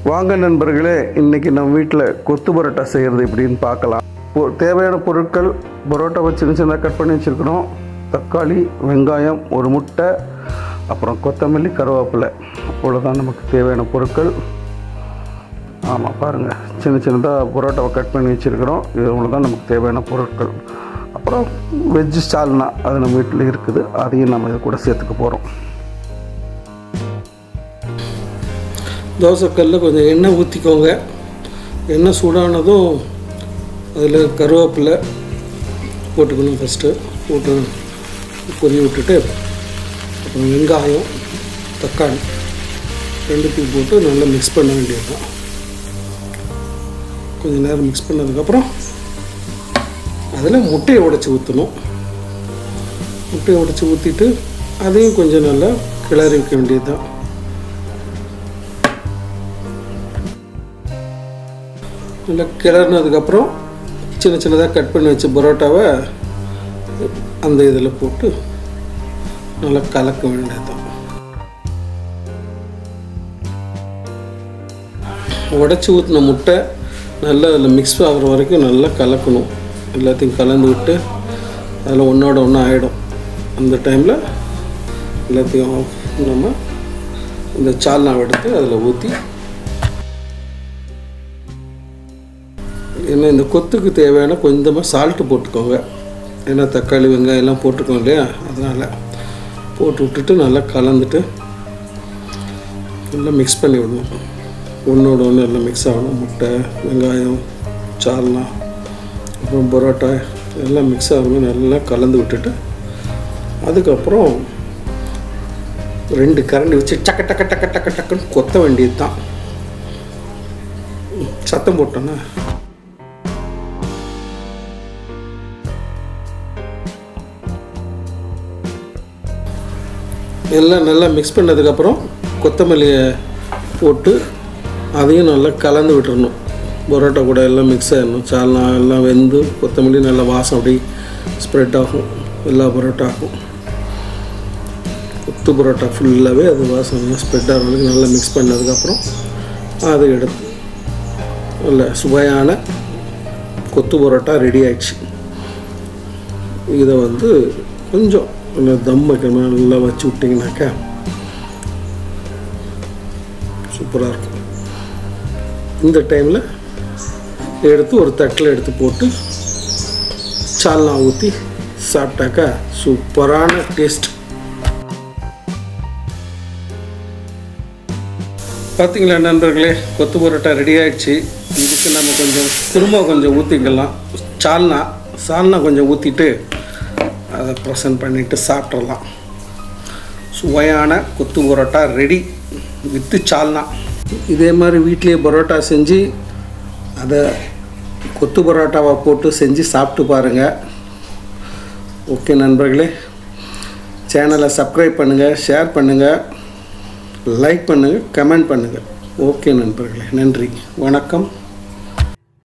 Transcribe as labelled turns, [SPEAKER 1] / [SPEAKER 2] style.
[SPEAKER 1] வாங்க நண்பர்களே இன்னைக்கு நம்ம வீட்டில் கொத்து பரோட்டா செய்கிறது எப்படின்னு பார்க்கலாம் பொ- தேவையான பொருட்கள் பரோட்டாவை சின்ன சின்னதாக கட் பண்ணி வச்சுருக்கிறோம் தக்காளி வெங்காயம் ஒரு முட்டை அப்புறம் கொத்தமல்லி கருவேப்பிலை அவ்வளோதான் நமக்கு தேவையான பொருட்கள் ஆமாம் பாருங்கள் சின்ன சின்னதாக பரோட்டாவை கட் பண்ணி வச்சுருக்கிறோம் இது தான் நமக்கு தேவையான பொருட்கள் அப்புறம் வெஜ்ஜு சால்னா அது நம்ம வீட்டில் இருக்குது அதையும் நம்ம இது கூட சேர்த்துக்க போகிறோம்
[SPEAKER 2] தோசைக்கல்லில் கொஞ்சம் எண்ணெய் ஊற்றிக்கோங்க எண்ணெய் சூடானதும் அதில் கருவேப்பிலை போட்டுக்கணும் ஃபஸ்ட்டு போட்டு பொரிய விட்டுட்டு அப்புறம் வெங்காயம் தக்காளி ரெண்டுத்தையும் போட்டு நல்லா மிக்ஸ் பண்ண வேண்டியது தான் கொஞ்சம் நேரம் மிக்ஸ் பண்ணதுக்கப்புறம் அதில் முட்டையை உடச்சி ஊற்றணும் முட்டையை உடச்சி ஊற்றிட்டு அதையும் கொஞ்சம் நல்லா கிளறி வைக்க வேண்டியது தான் நல்லா கிளறினதுக்கப்புறம் சின்ன சின்னதாக கட் பண்ணி வச்ச பரோட்டாவை அந்த இதில் போட்டு நல்லா கலக்க வேண்டியதுதான் உடச்சி ஊற்றின முட்டை நல்லா அதில் மிக்ஸ் ஆகிற வரைக்கும் நல்லா கலக்கணும் எல்லாத்தையும் கலந்து விட்டு அதில் ஒன்றோட ஒன்று ஆகிடும் அந்த டைமில் எல்லாத்தையும் நம்ம இந்த சால்னாவை எடுத்து அதில் ஊற்றி ஏன்னா இந்த கொத்துக்கு தேவையான கொஞ்சமாக சால்ட்டு போட்டுக்கோங்க ஏன்னா தக்காளி வெங்காயம் எல்லாம் போட்டுக்கோங்க இல்லையா அதனால் போட்டு விட்டுட்டு நல்லா கலந்துட்டு நல்லா மிக்ஸ் பண்ணி விடணும் ஒன்றோட ஒன்று எல்லாம் மிக்ஸ் ஆகணும் முட்டை வெங்காயம் சால்னா அப்புறம் பரோட்டா எல்லாம் மிக்ஸ் ஆகணும் நல்லா கலந்து விட்டுட்டு அதுக்கப்புறம் ரெண்டு கரண்டி வச்சு டக்கு டக்கு டக்கு டக்கு டக்குன்னு கொத்த வேண்டியது தான் சத்தம் போட்டோன்னா எல்லாம் நல்லா மிக்ஸ் பண்ணதுக்கப்புறம் கொத்தமல்லியை போட்டு அதையும் நல்லா கலந்து விட்டுறணும் பரோட்டா கூட எல்லாம் மிக்ஸ் ஆகிடணும் சால்னா எல்லாம் வெந்து கொத்தமல்லி நல்லா வாசம் அப்படி ஸ்ப்ரெட் ஆகும் எல்லா பரோட்டாக்கும் கொத்து பரோட்டா ஃபுல்லாகவே அது வாசம் ஸ்ப்ரெட் ஆகிறதுக்கு நல்லா மிக்ஸ் பண்ணதுக்கப்புறம் அதை எடுத்து நல்ல சுவையான கொத்து பரோட்டா ரெடி ஆயிடுச்சு இதை வந்து கொஞ்சம் நல்லா தம் வைக்கணும் நல்லா வச்சு விட்டிங்கனாக்கா சூப்பராக இருக்கும் இந்த டைமில் எடுத்து ஒரு தட்டில் எடுத்து போட்டு சால்னா ஊற்றி சாப்பிட்டாக்கா சூப்பரான டேஸ்ட் பார்த்தீங்களா நண்பர்களே கொத்து பரோட்டா ரெடி ஆயிடுச்சு இதுக்கு நம்ம கொஞ்சம் குருமா கொஞ்சம் ஊற்றிக்கலாம் சால்னா சால்னா கொஞ்சம் ஊற்றிட்டு அதை ப்ரெசன்ட் பண்ணிவிட்டு சாப்பிட்றலாம் சுவையான கொத்து பரோட்டா ரெடி வித்து சால்னா இதே மாதிரி வீட்லேயே பரோட்டா செஞ்சு அதை கொத்து பரோட்டாவை போட்டு செஞ்சு சாப்பிட்டு பாருங்கள் ஓகே நண்பர்களே சேனலை சப்ஸ்கிரைப் பண்ணுங்கள் ஷேர் பண்ணுங்கள் லைக் பண்ணுங்கள் கமெண்ட் பண்ணுங்கள் ஓகே நண்பர்களே நன்றி வணக்கம்